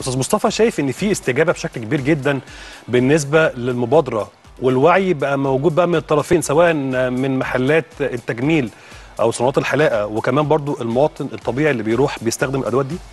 استاذ مصطفى شايف ان في استجابه بشكل كبير جدا بالنسبه للمبادره والوعي بقى موجود بقى من الطرفين سواء من محلات التجميل او صناعات الحلاقه وكمان برضو المواطن الطبيعي اللي بيروح بيستخدم الادوات دي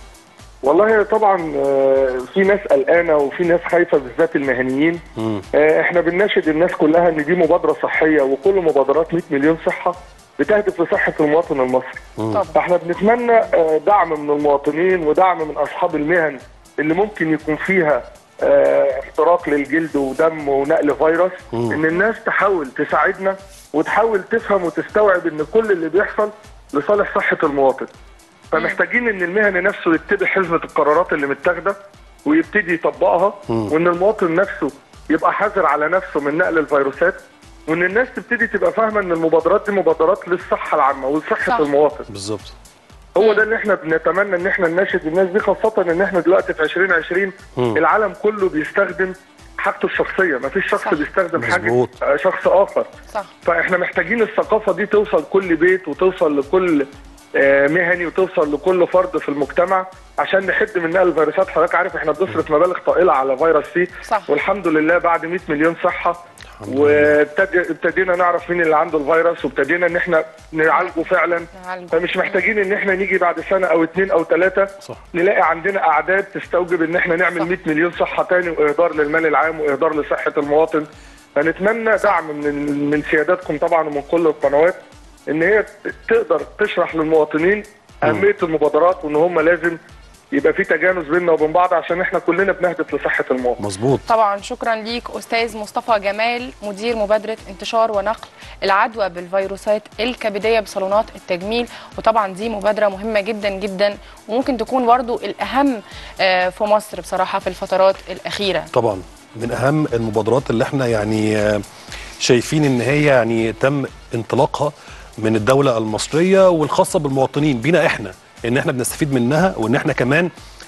والله طبعا آه، في ناس قلقانه وفي ناس خايفه بالذات المهنيين مم. آه، احنا بنناشد الناس كلها ان دي مبادره صحيه وكل مبادرات 100 مليون صحه بتهدف لصحه المواطن المصري طبعا فاحنا بنتمنى آه، دعم من المواطنين ودعم من اصحاب المهن اللي ممكن يكون فيها آه، اختراق للجلد ودم ونقل فيروس مم. ان الناس تحاول تساعدنا وتحاول تفهم وتستوعب ان كل اللي بيحصل لصالح صحه المواطن فمحتاجين ان المهني نفسه يتبع حزمه القرارات اللي متاخده ويبتدي يطبقها مم. وان المواطن نفسه يبقى حذر على نفسه من نقل الفيروسات وان الناس تبتدي تبقى فاهمه ان المبادرات دي مبادرات للصحه العامه ولصحه صح. المواطن بالظبط هو ده اللي احنا بنتمنى ان احنا نناشد الناس دي خاصه ان احنا دلوقتي في 2020 مم. العالم كله بيستخدم حاجته الشخصيه ما فيش شخص صح. بيستخدم حاجه مظبوط. آه، شخص اخر صح فاحنا محتاجين الثقافه دي توصل كل بيت وتوصل لكل آه، مهني وتوصل لكل فرد في المجتمع عشان نحد من نقل الفيروسات حضرتك عارف احنا بنصرف مبالغ طائله على فيروس سي صح. والحمد لله بعد 100 مليون صحه الحمد لله. وابتدينا نعرف مين اللي عنده الفيروس وابتدينا ان احنا نعالجه فعلا نعالجه. فمش محتاجين ان احنا نيجي بعد سنه او اتنين او ثلاثه صح نلاقي عندنا اعداد تستوجب ان احنا نعمل صح. 100 مليون صحه تاني واهدار للمال العام واهدار لصحه المواطن فنتمنى دعم من من سياداتكم طبعا ومن كل القنوات ان هي ت- تقدر تشرح للمواطنين اهميه المبادرات وان هم لازم يبقى في تجانس بيننا وبين بعض عشان احنا كلنا بنهدف لصحه المواطن مظبوط طبعا شكرا ليك استاذ مصطفى جمال مدير مبادره انتشار ونقل العدوى بالفيروسات الكبديه بصالونات التجميل وطبعا دي مبادره مهمه جدا جدا وممكن تكون برضو الاهم آه، في مصر بصراحه في الفترات الاخيره طبعا من اهم المبادرات اللي احنا يعني آه، شايفين ان هي يعني تم انطلاقها من الدوله المصريه والخاصه بالمواطنين بينا احنا ان احنا بنستفيد منها وان احنا كمان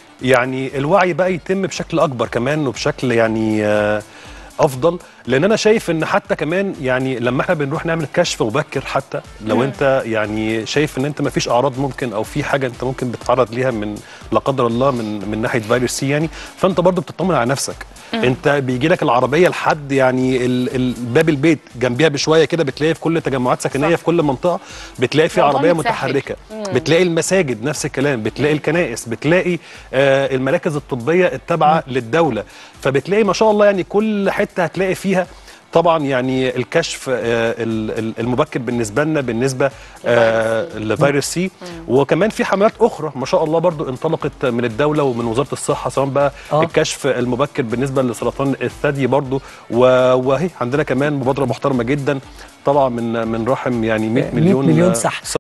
يعني الوعي بقى يتم بشكل اكبر كمان وبشكل يعني آه، افضل لان انا شايف ان حتى كمان يعني لما احنا بنروح نعمل كشف مبكر حتى لو انت يعني شايف ان انت ما فيش اعراض ممكن او في حاجه انت ممكن بتتعرض ليها من لا قدر الله من من ناحيه فيروس سي يعني فانت برضو بتطمن على نفسك انت بيجي لك العربيه لحد يعني ال ال باب البيت جنبيها بشويه كده بتلاقي في كل تجمعات سكنيه صح. في كل منطقه بتلاقي في الموضوع عربيه متسهل. متحركه بتلاقي المساجد نفس الكلام بتلاقي الكنائس بتلاقي آه المراكز الطبيه التابعه للدوله فبتلاقي ما شاء الله يعني كل حته هتلاقي فيها طبعا يعني الكشف آه ال- ال- المبكر بالنسبه لنا بالنسبه آه لفيروس سي وكمان في حملات اخرى ما شاء الله برضو انطلقت من الدوله ومن وزاره الصحه سواء بقى آه. الكشف المبكر بالنسبه لسرطان الثدي برضو و- وهي عندنا كمان مبادره محترمه جدا طبعا من من رحم يعني 100 100 مليون مليون آه، صح